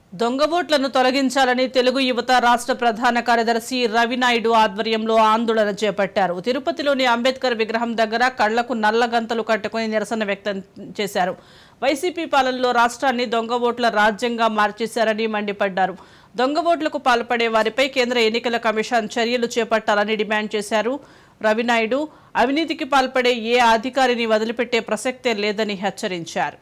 దొంగ ఓట్లను తొలగించాలని తెలుగు యువత రాష్ట్ర ప్రధాన కార్యదర్శి రవినాయుడు ఆధ్వర్యంలో ఆందోళన చేపట్టారు తిరుపతిలోని అంబేద్కర్ విగ్రహం దగ్గర కళ్లకు నల్ల గంతలు కట్టుకుని నిరసన వ్యక్తం చేశారు వైసీపీ పాలనలో రాష్ట్రాన్ని దొంగ ఓట్ల రాజ్యంగా మార్చేశారని మండిపడ్డారు దొంగ ఓట్లకు పాల్పడే వారిపై కేంద్ర ఎన్నికల కమిషన్ చర్యలు చేపట్టాలని డిమాండ్ చేశారు రవినాయుడు అవినీతికి పాల్పడే ఏ అధికారిని వదిలిపెట్టే ప్రసక్తే లేదని హెచ్చరించారు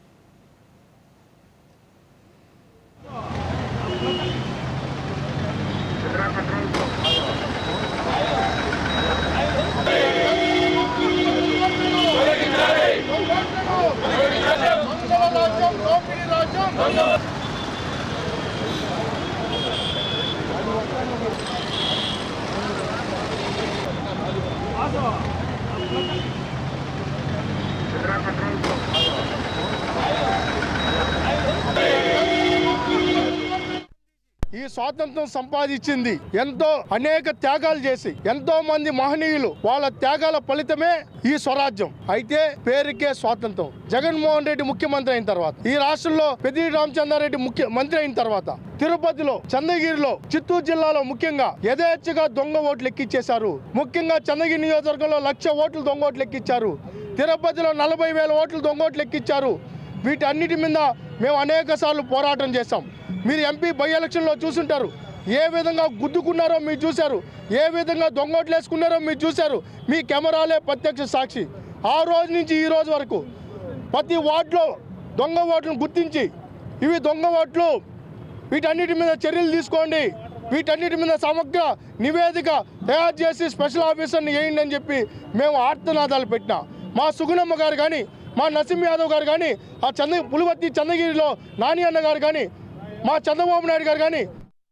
ఈ స్వాతంత్రం సంపాదించింది ఎంతో అనేక త్యాగాలు చేసి ఎంతో మంది మహనీయులు వాళ్ళ త్యాగాల ఫలితమే ఈ స్వరాజ్యం అయితే పేరుకే స్వాతంత్రం జగన్మోహన్ రెడ్డి ముఖ్యమంత్రి అయిన తర్వాత ఈ రాష్ట్రంలో పెద్ది రామచంద్రారెడ్డి ముఖ్య మంత్రి అయిన తర్వాత తిరుపతిలో చంద్రగిరిలో చిత్తూరు జిల్లాలో ముఖ్యంగా యథేచ్ఛగా దొంగ ఓట్లు ఎక్కిచ్చేశారు ముఖ్యంగా చంద్రగిరి నియోజకవర్గంలో లక్ష ఓట్లు దొంగ ఓట్లు ఎక్కిచ్చారు తిరుపతిలో నలభై వేల ఓట్లు దొంగ ఓట్లు ఎక్కిచ్చారు వీటన్నిటి మీద మేము అనేక సార్లు పోరాటం చేశాం మీరు ఎంపీ బై ఎలక్షన్లో చూసుంటారు ఏ విధంగా గుద్దుకున్నారో మీరు చూశారు ఏ విధంగా దొంగోట్లు వేసుకున్నారో మీరు చూశారు మీ కెమెరాలే ప్రత్యక్ష సాక్షి ఆ రోజు నుంచి ఈ రోజు వరకు ప్రతి వార్డులో దొంగ ఓట్లను గుర్తించి ఇవి దొంగ ఓట్లు వీటన్నిటి మీద చర్యలు తీసుకోండి వీటన్నిటి మీద సమగ్ర నివేదిక తయారు చేసి స్పెషల్ ఆఫీసర్ని వేయండి అని చెప్పి మేము ఆర్తనాదాలు పెట్టినా మా సుగుణమ్మ గారు కానీ మా నరసింహ యాదవ్ గారు కానీ ఆ చంద్ర పులివర్తి చంద్రగిరిలో నాని అన్న గారు కానీ మా చంద్రబాబు నాయుడు గారు కానీ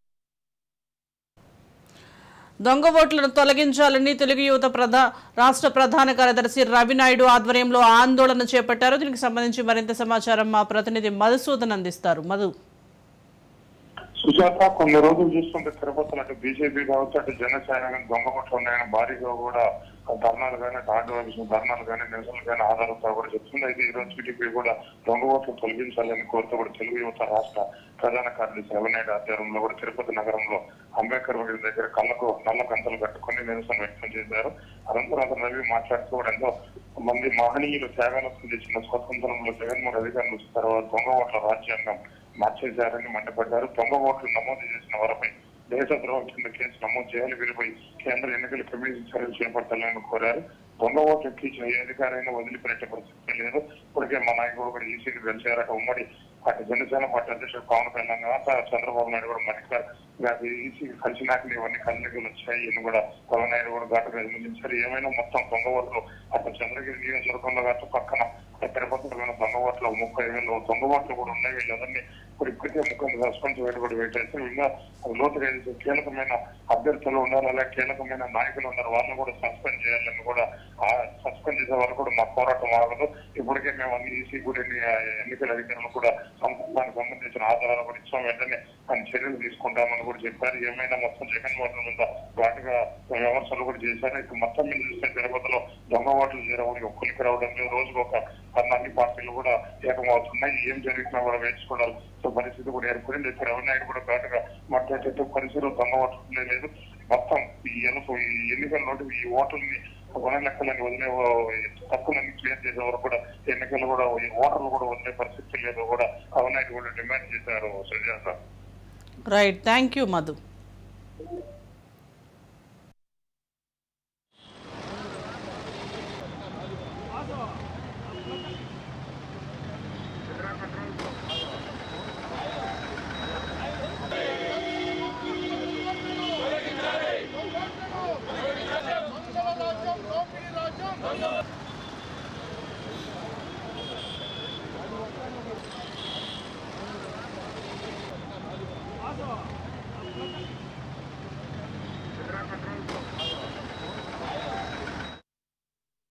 దొంగ ఓట్లను తొలగించాలని తెలుగు యువత ప్రధా రాష్ట్ర ప్రధాన కార్యదర్శి రవినాయుడు ఆధ్వర్యంలో ఆందోళన చేపట్టారు దీనికి సంబంధించి మరింత సమాచారం మా ప్రతినిధి మధుసూదన్ అందిస్తారు మధు సుజాత కొన్ని రోజులు చూస్తుంటే తిరుపతిలో అటు బీజేపీ కావచ్చు అటు జనసేన కానీ దొంగ ముట్లు ఉన్నాయని భారీగా కూడా ధర్నాలు కానీ అటు ఆర్డర్ ధర్నాలు కానీ నిరసనలు కానీ ఆధారంతో కూడా చెప్తుంది అయితే ఈ రోజు టీడీపీ కూడా దొంగ ఓట్లు తొలగించాలని కోరుతూ కూడా తెలుగు యువత రాష్ట్ర ప్రధాన కార్యదర్శి రవినాయుడు ఆధ్వర్యంలో కూడా తిరుపతి నగరంలో అంబేద్కర్ విగ్రహం దగ్గర కళ్ళకు నల్ల కంతలు కట్టుకుని నిరసన వ్యక్తం చేశారు అనంతరం అతను రవి మాట్లాడుతూ కూడా ఎంతో మంది మహనీయులు త్యాగాలకు చేసిన స్వతంత్రంలో జగన్మోహన్ అధికారులు వచ్చిన తర్వాత దొంగ ఓట్ల రాజ్యాంగం మార్చేశారని మండిపడ్డారు దొంగ ఓట్లు నమోదు చేసిన వారిపై దేశద్రోహం కింద కేసు నమోదు చేయాలి వీరిపై కేంద్ర ఎన్నికల కమిషన్ చర్యలు చేపట్టాలని కోరారు దొంగ ఓట్లు ఎక్కించిన ఏ అధికారైనా వదిలిపెట్టే పరిస్థితి లేదు ఇప్పటికే మా నాయకుడు కూడా ఈసీకి గెలిచారట ఉమ్మడి అటు జనసేన పార్టీ అధ్యక్షుడు పవన్ కళ్యాణ్ గారు చంద్రబాబు నాయుడు కూడా మరికారు ఈసీకి కలిసినాక ఇవన్నీ కదలికలు వచ్చాయి ఇన్ని కూడా పవన్ నాయుడు కూడా ఘాటుగా ఎదిరించారు ఏమైనా మొత్తం దొంగ ఓట్లు అటు చంద్రగిరి నియోజకవర్గంలో కాదు పక్కన తిరుపతిలో దొంగ ఓట్లు ముప్పై వేలు దొంగ ఓట్లు కూడా ఉన్నాయి వీళ్ళందరినీ ఇప్పుడు ఇప్పటికే ముఖ్యంగా సస్పెండ్ చేయడం కూడా పెట్టేసి ఇంకా లోతుగా ఏదైతే కీలకమైన అభ్యర్థులు ఉన్నారు అలాగే కీలకమైన నాయకులు ఉన్నారు వాళ్ళని కూడా సస్పెండ్ చేయాలని కూడా ఆ సస్పెండ్ చేసే వరకు కూడా మా పోరాటం ఆగదు ఇప్పటికే మేము అన్ని ఈసీ కూడా ఎన్ని- ఎన్నికల అధికారులు కూడా సం- దానికి సంబంధించిన ఆధారాలు కూడా ఇచ్చాం వెంటనే ఆయన చర్యలు తీసుకుంటామని కూడా చెప్పారు ఏమైనా మొత్తం జగన్మోహన్ రెడ్డి మీద వాటిగా విమర్శలు కూడా చేశారు ఇక మొత్తం మీద చూస్తే తిరుపతిలో దొంగ ఓట్లు చేయడం ఒక్కరికి రావడం లేదు రోజుకు ఒక పది అన్ని పార్టీలు కూడా ఏకమవుతున్నాయి ఏం జరుగుతున్నా కూడా వేసుకోవడం సో పరిస్థితి కూడా ఏర్పడింది ఇక్కడ రవినాయుడు కూడా ఘాటుగా మాట్లాడేటట్టు పరిస్థితులు దొంగ ఓట్లు లేదు మొత్తం ఈ ఎనుపు ఈ ఎన్నికల నోటి ఈ ఓట్లని కొన లెక్కలని వదిలే తక్కువని క్లియర్ చేసే వరకు కూడా ఎన్నికలు కూడా ఈ ఓటర్లు కూడా వదిలే పరిస్థితి లేదు కూడా రవినాయుడు కూడా డిమాండ్ చేశారు Sujatha right thank you Madhu